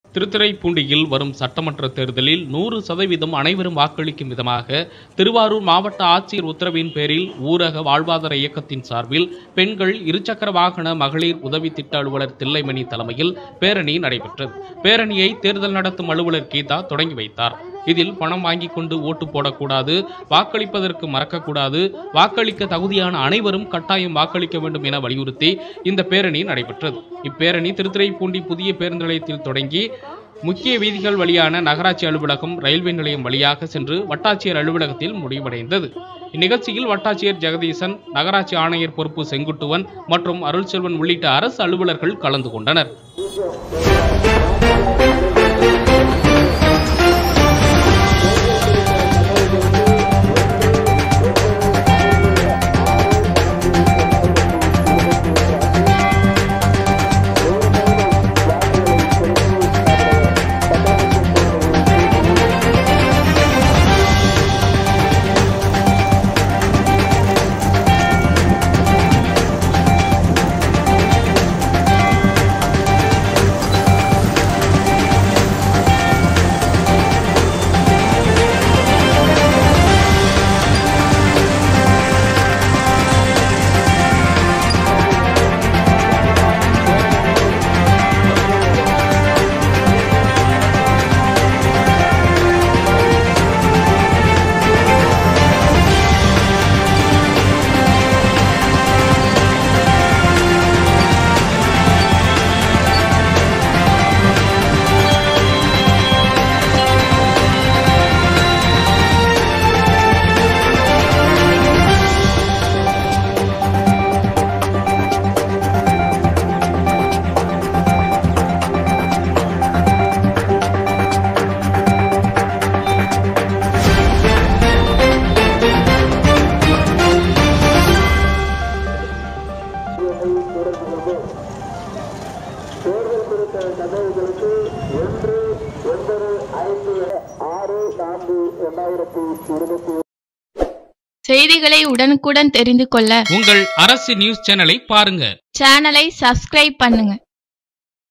திருத்துறைப்பூண்டியில் வரும் சட்டமன்ற தேர்தலில் நூறு சதவீதம் அனைவரும் வாக்களிக்கும் விதமாக திருவாரூர் மாவட்ட ஆட்சியர் உத்தரவின் பேரில் ஊரக வாழ்வாதார இயக்கத்தின் சார்பில் பெண்கள் இருசக்கர வாகன மகளிர் உதவி திட்ட அலுவலர் தில்லைமணி தலைமையில் பேரணி நடைபெற்றது பேரணியை தேர்தல் நடத்தும் அலுவலர் கீதா தொடங்கி வைத்தார் இதில் பணம் வாங்கிக் கொண்டு ஓட்டு போடக்கூடாது வாக்களிப்பதற்கு மறக்கக்கூடாது வாக்களிக்க தகுதியான அனைவரும் கட்டாயம் வாக்களிக்க வேண்டும் என வலியுறுத்தி இந்த பேரணி நடைபெற்றது இப்பேரணி திருத்துறைப்பூண்டி புதிய பேருந்து நிலையத்தில் தொடங்கி முக்கிய வீதிகள் வழியான நகராட்சி அலுவலகம் ரயில்வே நிலையம் வழியாக சென்று வட்டாட்சியர் அலுவலகத்தில் முடிவடைந்தது இந்நிகழ்ச்சியில் வட்டாட்சியர் ஜெகதீசன் நகராட்சி ஆணையர் பொறுப்பு செங்குட்டுவன் மற்றும் அருள்செல்வன் உள்ளிட்ட அரசு அலுவலர்கள் கலந்து கொண்டனர் தேர்தல் குறித்த தகவல்களுக்கு ஒன்று ஒன்பது ஐந்து ஆறு நான்கு இரண்டாயிரத்தி இருபத்தி செய்திகளை உடனுக்குடன் தெரிந்து கொள்ள உங்கள் அரசு நியூஸ் சேனலை பாருங்க சேனலை சப்ஸ்கிரைப் பண்ணுங்க